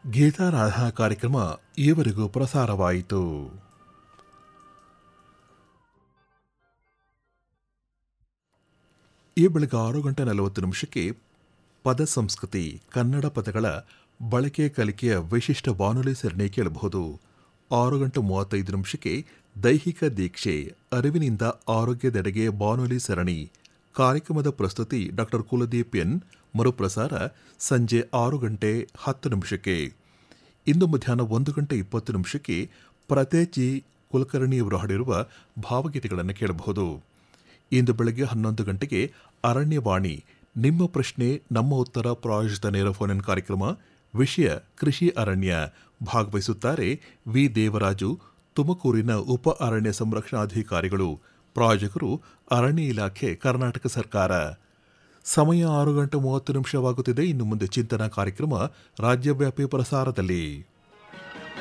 ಗೀತಾರಾಧನಾ ಕಾರ್ಯಕ್ರಮ ಈವರೆಗೂ ಪ್ರಸಾರವಾಯಿತು ಈ ಬೆಳಗ್ಗೆ ಆರು ಗಂಟೆ ನಲವತ್ತು ನಿಮಿಷಕ್ಕೆ ಪದ ಸಂಸ್ಕೃತಿ ಕನ್ನಡ ಪದಗಳ ಬಳಕೆ ಕಲಿಕೆಯ ವಿಶಿಷ್ಟ ಬಾನುಲಿ ಸರಣಿ ಕೇಳಬಹುದು ಆರು ಗಂಟೆ ಮೂವತ್ತೈದು ನಿಮಿಷಕ್ಕೆ ದೈಹಿಕ ದೀಕ್ಷೆ ಅರಿವಿನಿಂದ ಆರೋಗ್ಯದೆಡೆಗೆ ಬಾನುಲಿ ಸರಣಿ ಕಾರ್ಯಕ್ರಮದ ಪ್ರಸ್ತುತಿ ಡಾಕ್ಟರ್ ಕುಲದೀಪ್ ಎನ್ ಮರುಪ್ರಸಾರ ಸಂಜೆ ಆರು ಗಂಟೆ ಹತ್ತು ನಿಮಿಷಕ್ಕೆ ಇಂದು ಮಧ್ಯಾಹ್ನ ಒಂದು ಗಂಟೆ ಇಪ್ಪತ್ತು ನಿಮಿಷಕ್ಕೆ ಪ್ರತೇಜಿ ಕುಲಕರ್ಣಿಯವರು ಹಾಡಿರುವ ಭಾವಗೀತೆಗಳನ್ನು ಕೇಳಬಹುದು ಇಂದು ಬೆಳಗ್ಗೆ ಹನ್ನೊಂದು ಗಂಟೆಗೆ ಅರಣ್ಯವಾಣಿ ನಿಮ್ಮ ಪ್ರಶ್ನೆ ನಮ್ಮ ಉತ್ತರ ಪ್ರಾಯೋಜಿತ ನೇರ ಫೋನ್ ಕಾರ್ಯಕ್ರಮ ವಿಷಯ ಕೃಷಿ ಅರಣ್ಯ ಭಾಗವಹಿಸುತ್ತಾರೆ ವಿ ದೇವರಾಜು ತುಮಕೂರಿನ ಉಪ ಅರಣ್ಯ ಸಂರಕ್ಷಣಾಧಿಕಾರಿಗಳು ಪ್ರಾಯೋಜಕರು ಅರಣ್ಯ ಇಲಾಖೆ ಕರ್ನಾಟಕ ಸರ್ಕಾರ ಸಮಯ ಆರು ಗಂಟೆ ಮೂವತ್ತು ನಿಮಿಷವಾಗುತ್ತಿದೆ ಇನ್ನು ಮುಂದೆ ಚಿಂತನಾ ಕಾರ್ಯಕ್ರಮ ರಾಜ್ಯವ್ಯಾಪಿ ಪ್ರಸಾರದಲ್ಲಿ